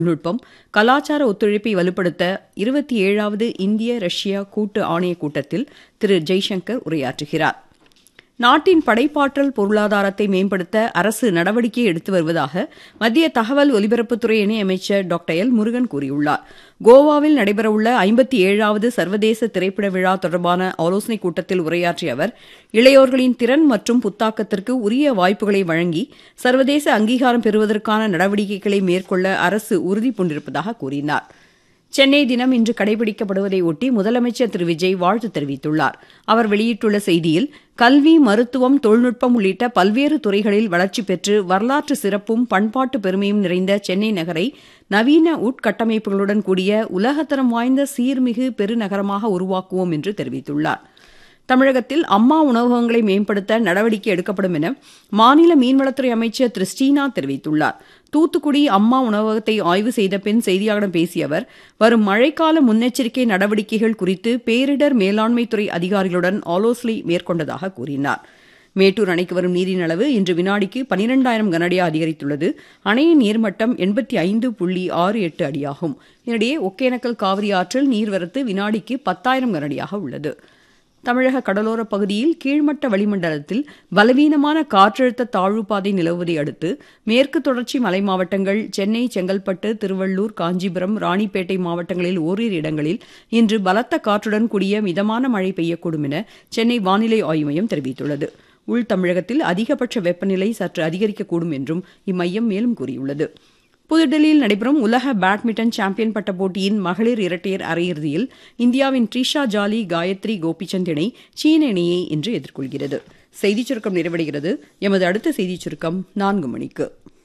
தொழில்நுட்பம் கலாச்சார ஒத்துழைப்பை வலுப்படுத்த இருபத்தி ஏழாவது இந்திய ரஷ்யா கூட்டு ஆணையக் கூட்டத்தில் திரு ஜெய்சங்கர் உரையாற்றுகிறார் நாட்டின் படைப்பாற்றல் பொருளாதாரத்தை மேம்படுத்த அரசு நடவடிக்கை எடுத்து வருவதாக மத்திய தகவல் ஒலிபரப்புத்துறை இணையமைச்சர் டாக்டர் எல் முருகன் கூறியுள்ளார் கோவாவில் நடைபெறவுள்ள ஐம்பத்தி ஏழாவது சர்வதேச திரைப்பட விழா தொடர்பான ஆலோசனைக் கூட்டத்தில் உரையாற்றிய அவர் இளையோர்களின் திறன் மற்றும் புத்தாக்கத்திற்கு உரிய வாய்ப்புகளை வழங்கி சர்வதேச அங்கீகாரம் பெறுவதற்கான நடவடிக்கைகளை மேற்கொள்ள அரசு உறுதிபூண்டிருப்பதாக கூறினார் சென்னை தினம் இன்று கடைபிடிக்கப்படுவதை ஒட்டி முதலமைச்சர் திரு விஜய் வாழ்த்து தெரிவித்துள்ளார் அவர் வெளியிட்டுள்ள செய்தியில் கல்வி மருத்துவம் தொழில்நுட்பம் உள்ளிட்ட பல்வேறு துறைகளில் வளர்ச்சி பெற்று வரலாற்று சிறப்பும் பண்பாட்டு பெருமையும் நிறைந்த சென்னை நகரை நவீன உட்கட்டமைப்புகளுடன் கூடிய உலகத்தரம் வாய்ந்த சீர்மிகு பெருநகரமாக உருவாக்குவோம் என்று தெரிவித்துள்ளார் தமிழகத்தில் அம்மா உணவகங்களை மேம்படுத்த நடவடிக்கை எடுக்கப்படும் என மாநில மீன்வளத்துறை அமைச்சர் திரு ஸ்ரீநாத் தெரிவித்துள்ளார் தூத்துக்குடி அம்மா உணவகத்தை ஆய்வு செய்த பின் செய்தியாளர்களிடம் பேசிய அவர் வரும் மழைக்கால முன்னெச்சரிக்கை நடவடிக்கைகள் குறித்து பேரிடர் மேலாண்மைத்துறை அதிகாரிகளுடன் ஆலோசனை மேற்கொண்டதாக கூறினார் மேட்டூர் அணைக்கு வரும் நீரின் அளவு இன்று வினாடிக்கு பனிரெண்டாயிரம் கனஅடியாக அதிகரித்துள்ளது அணையின் நீர்மட்டம் எண்பத்தி ஐந்து புள்ளி ஆறு எட்டு அடியாகும் இதனிடையே ஒகேனக்கல் காவிரி ஆற்றில் நீர்வரத்து வினாடிக்கு பத்தாயிரம் கனஅடியாக உள்ளது தமிழக கடலோரப் பகுதியில் கீழ்மட்ட வளிமண்டலத்தில் பலவீனமான காற்றழுத்த தாழ்வு பாதை நிலவுவதை அடுத்து மேற்கு தொடர்ச்சி மலை மாவட்டங்கள் சென்னை செங்கல்பட்டு திருவள்ளூர் காஞ்சிபுரம் ராணிப்பேட்டை மாவட்டங்களில் ஓரிரு இடங்களில் இன்று பலத்த காற்றுடன் கூடிய மிதமான மழை பெய்யக்கூடும் என சென்னை வானிலை ஆய்வு மையம் தெரிவித்துள்ளது உள் தமிழகத்தில் அதிகபட்ச வெப்பநிலை சற்று அதிகரிக்கக்கூடும் என்றும் இம்மையம் மேலும் கூறியுள்ளது புதுடெல்லியில் நடைபெறும் உலக பேட்மிண்டன் சாம்பியன் பட்ட போட்டியின் மகளிர் இரட்டையர் அரையிறுதியில் இந்தியாவின் ட்ரிஷா ஜாலி காயத்ரி கோபிச்சந்த் இணை சீன இணையை இன்று எதிர்கொள்கிறது செய்திச் சுருக்கம் நிறைவடைகிறது எமது அடுத்த செய்திச் சுருக்கம் நான்கு மணிக்கு